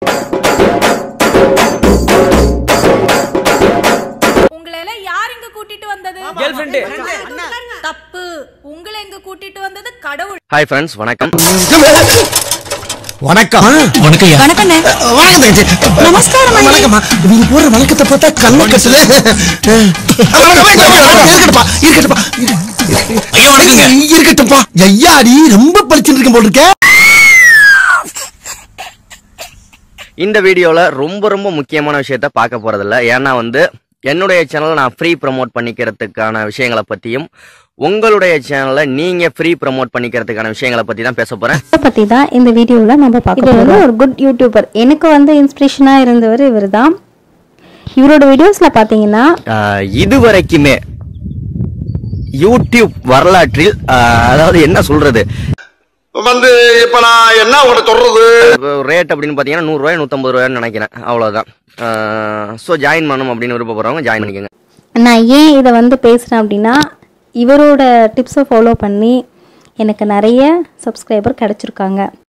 உங்களை எல்லாம் யார் இங்க கூட்டிட்டு வந்தது கேர்ள் ஃப்ரெண்டு தப்பு உங்களை இங்க கூட்டிட்டு வந்தது கடவுள் ஹாய் ஃப்ரெண்ட்ஸ் வணக்கம் வணக்கம் வணக்கம் வணக்கண்ணே வணக்கம் தங்கச்சி நமஸ்காரம் வணக்கம்மா நீங்க போற வணக்கத்தை பார்த்தா கண்ணு கட்டுது இருக்கட்டுப்பா இருக்கட்டுப்பா ஐயா வணக்கங்க இருக்கட்டும்ப்பா ஐயாடி ரொம்ப பளிச்சுட்டு இருக்கேன் போல் இருக்க இந்த வீடியோவில் ரொம்ப ரொம்ப முக்கியமான விஷயத்த பார்க்க போகிறதில்ல ஏன்னா வந்து என்னுடைய சேனலை நான் ஃப்ரீ ப்ரமோட் பண்ணிக்கிறதுக்கான விஷயங்களை பற்றியும் உங்களுடைய சேனலை நீங்கள் ஃப்ரீ ப்ரமோட் பண்ணிக்கிறதுக்கான விஷயங்களை பற்றி தான் பேச போகிறேன் இதை பற்றி தான் இந்த வீடியோவில் நம்ம பார்க்க இது வந்து ஒரு குட் யூடியூபர் எனக்கு வந்து இன்ஸ்பிரேஷனாக இருந்தவர் இவர் தான் இவரோட வீடியோஸில் பார்த்தீங்கன்னா ஆஹ் இது வரைக்குமே யூடியூப் வரலாற்றில் ஆஹ் அதாவது என்ன சொல்றது வந்து இப்ப நான் என்ன உங்கள்ட்ட சொல்றது ரேட் அப்படின்னு பார்த்தீங்கன்னா நூறுரூவாய் நூற்றம்பது ரூபாய்னு நினைக்கிறேன் அவ்வளோதான் ஸோ ஜாயின் பண்ணணும் அப்படின்னு விருப்பப்படுறவங்க ஜாயின் பண்ணிக்கோங்க நான் ஏன் இதை வந்து பேசுகிறேன் அப்படின்னா இவரோட டிப்ஸை ஃபாலோ பண்ணி எனக்கு நிறைய சப்ஸ்கிரைபர் கிடச்சிருக்காங்க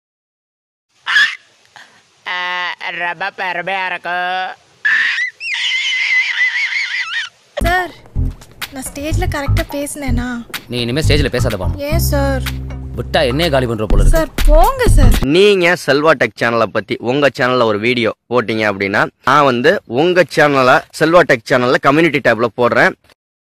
ரொம்ப பெருமையா இருக்கு சார் நான் ஸ்டேஜ்ல கரெக்டா பேசினேனா நீ இனிமே ஸ்டேஜ்ல பேசாத பானு ஏன் சார் விட்டா என்னைய காலி பண்ற போல இருக்கு சார் போங்க சார் நீங்கள் செல்வா டெக் சேனலை பற்றி உங்கள் சேனலில் ஒரு வீடியோ போட்டீங்க அப்படின்னா நான் வந்து உங்கள் சேனலை செல்வா டெக் சேனலில் கம்யூனிட்டி டேப்பில் போடுறேன்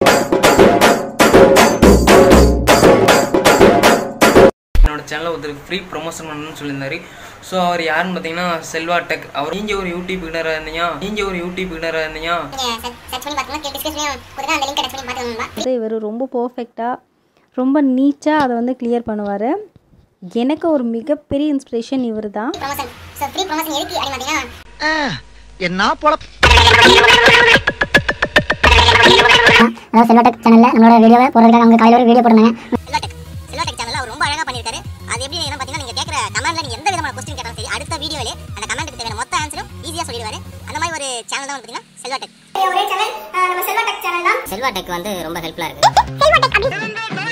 என்னோட சேனலில் ஒருத்தருக்கு ஃப்ரீ ப்ரொமோஷன் பண்ணணும்னு சொல்லியிருந்தாரு ஸோ அவர் யாருன்னு பார்த்தீங்கன்னா செல்வா டெக் அவர் நீங்கள் ஒரு யூடியூப் வினராக இருந்தீங்க நீங்கள் ஒரு யூடியூப் வினராக இருந்தீங்க வந்து இவர் ரொம்ப பர்ஃபெக்டாக ரொம்ப நீட்டாக அதை வந்து கிளியர் பண்ணுவார் எனக்கு ஒரு மிகப்பெரிய இன்ஸ்பிரேஷன் இவர் தான் என்ன போல அதாவது செல்வாடெக் சேனல்ல நம்மளோட வீடியோவை போடுறதுக்காக அவங்க காலையில ஒரு வீடியோ போடுறாங்க செல்வாடெக் சேனல்ல அவர் ரொம்ப அழகா பண்ணிருக்காரு அது எப்படி என்ன பாத்தீங்கன்னா நீங்க கேக்குற கமெண்ட்ல நீங்க எந்த விதமான கொஸ்டின் கேட்டாலும் சரி அடுத்த வீடியோலே அந்த கமெண்ட்டுக்கு தேவையான மொத்த ஆன்சரும் ஈஸியா சொல்லிடுவாரு அந்த மாதிரி ஒரு சேனல் தான் பாத்தீங்கன்னா செல்வாடெக் ஒரே சேனல் நம்ம செல்வாடெக் சேனல் தான் செல்வாடெக் வந்து ரொம்ப ஹெல்ப்ஃபுல்லா இருக்கு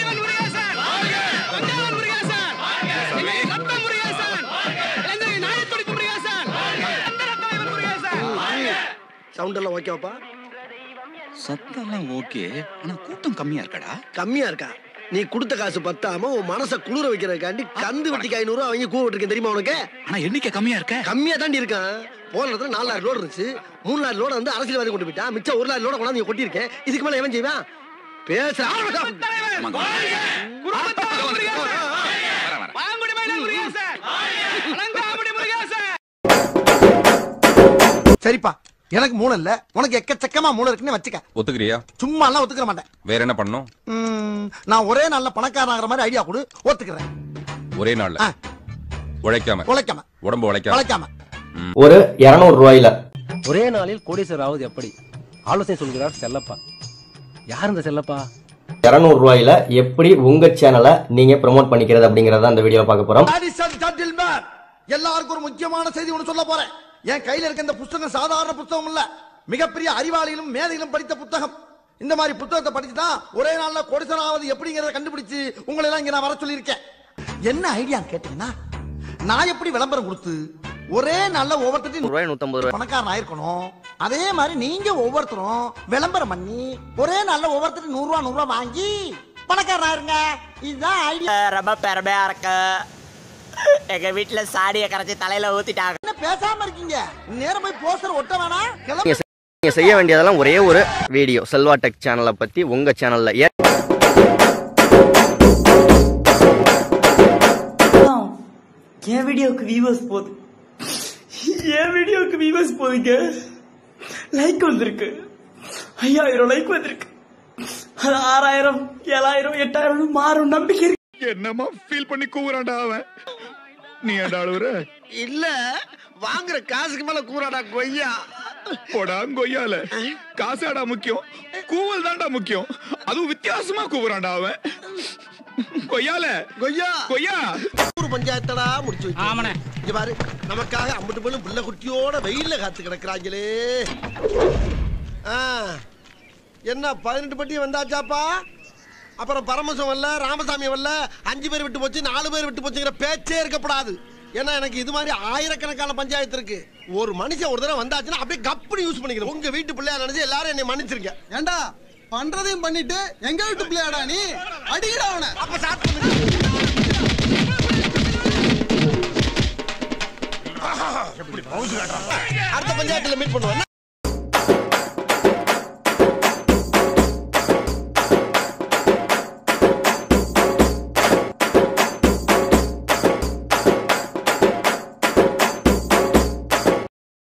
சவுண்ட் எல்லாம் ஓகேவாப்பா சத்தெல்லாம் ஓகே ஆனா கூட்டம் கம்மியா இருக்கடா கம்மியா இருக்கா நீ கொடுத்த காசு பத்தாம உன் மனச குளிர வைக்கிறதுக்காண்டி கந்து வெட்டிக்கு ஐநூறு ரூபா அவங்க கூவ விட்டுருக்கேன் தெரியுமா உனக்கு ஆனா எண்ணிக்கை கம்மியா இருக்க கம்மியா தாண்டி இருக்கான் போன இடத்துல நாலு லாரி லோடு இருந்துச்சு மூணு லாரி லோட வந்து அரசியல்வாதி கொண்டு போயிட்டா மிச்சம் ஒரு லாரி லோட கொண்டாந்து நீ கொட்டியிருக்கேன் இதுக்கு மேல எவன் செய்வான் பேச ஆமாங்க. சரிப்பா எனக்கு மூணு இல்ல உனக்கு எக்கச்சக்கமா மூணு இருக்குன்னு வச்சுக்க ஒத்துக்கிறியா சும்மா எல்லாம் ஒத்துக்கிற மாட்டேன் வேற என்ன பண்ணும் ம், நான் ஒரே நாள்ல பணக்காரன் ஆகிற மாதிரி ஐடியா கொடு ஒத்துக்கிறேன் ஒரே நாள்ல ஆ. உழைக்காம உழைக்காம உடம்பு உழைக்காம உழைக்காம ஒரு இரநூறு ரூபாயில ஒரே நாளில் கோடீஸ்வரர் ஆவது எப்படி ஆலோசனை சொல்கிறார் செல்லப்பா யார் இந்த செல்லப்பா இரநூறு ரூபாயில எப்படி உங்க சேனலை நீங்க ப்ரமோட் பண்ணிக்கிறது அப்படிங்கறத அந்த வீடியோ பார்க்க போறோம் Ladies and gentlemen, எல்லாருக்கும் ஒரு முக்கியமான செய்தி ஒன்று சொல்ல போறேன் என் கையில இருக்க இந்த புத்தகம் சாதாரண புத்தகம் இல்ல மிகப்பெரிய அறிவாளிகளும் மேதைகளும் படித்த புத்தகம் இந்த மாதிரி புத்தகத்தை படிச்சு தான் ஒரே நாள்ல கொடிசனாவது எப்படிங்கறத கண்டுபிடிச்சு உங்களை எல்லாம் இங்க நான் வர சொல்லியிருக்கேன் என்ன ஐடியா கேட்டீங்கன்னா நான் எப்படி விளம்பரம் கொடுத்து ஒரே நாள்ல ஒவ்வொருத்தையும் ரூபாய் நூற்றம்பது ரூபாய் பணக்காரன் ஆயிருக்கணும் அதே மாதிரி நீங்க ஒவ்வொருத்தரும் விளம்பரம் பண்ணி ஒரே நாள்ல ஒவ்வொருத்தரும் நூறு ரூபா நூறு ரூபா வாங்கி பணக்காரன் ஆயிருங்க இதுதான் ஐடியா ரொம்ப பெருமையா இருக்கு எங்க வீட்டுல சாடியை கரைச்சி தலையில ஊத்திட்டாங்க என்ன பேசாம இருக்கீங்க நேரம் போய் போஸ்டர் ஒட்ட வேணாம் கிளம்பு நீங்க நீங்க செய்ய வேண்டியதெல்லாம் ஒரே ஒரு வீடியோ செல்வா டெக் சேனலை பத்தி உங்க சேனல்ல ஏ என் வீடியோக்கு வியூவர்ஸ் போகுது என் வீடியோக்கு வியூவர்ஸ் போகுதுங்க லைக் வந்திருக்கு ஐயாயிரம் லைக் வந்திருக்கு அது ஆறாயிரம் ஏழாயிரம் எட்டாயிரம் மாறும் நம்பிக்கை இருக்கு என்னமா ஃபீல் பண்ணி கூவுறான்டா அவன் நீ ஏன்டா அழுவுற இல்ல வாங்குற காசுக்கு மேல கூறாடா கொய்யா போடா கொய்யால காசாடா முக்கியம் கூவல் தான்டா முக்கியம் அதுவும் வித்தியாசமா கூவுறான்டா அவன் கொய்யால கொய்யா கொய்யா ஊர் பஞ்சாயத்தடா முடிச்சு வச்சு ஆமாண்ணே. இங்க பாரு நமக்காக அம்பட்டு பேரும் புள்ள குட்டியோட வெயில்ல காத்து கிடக்குறாங்களே ஆ, என்ன பதினெட்டு பட்டி வந்தாச்சாப்பா அப்புறம் பரமசம் வரல ராமசாமி வரல அஞ்சு பேர் விட்டு போச்சு நாலு பேர் விட்டு போச்சுங்கிற பேச்சே இருக்கப்படாது ஏன்னா எனக்கு இது மாதிரி ஆயிரக்கணக்கான பஞ்சாயத்து இருக்கு ஒரு மனுஷன் ஒரு தடவை வந்தாச்சுன்னா அப்படியே கப்புனு யூஸ் பண்ணிக்கணும் உங்க வீட்டு பிள்ளையா நினைச்சு எல்லாரும் என்னை மன்னிச்சிருங்க ஏண்டா பண்றதையும் பண்ணிட்டு எங்க வீட்டு பிள்ளையாடா நீ அடிக்கடா அவனை அப்ப ஸ்டார்ட் பண்ணுங்க அடுத்த பஞ்சாயத்துல மீட் பண்ணுவோம்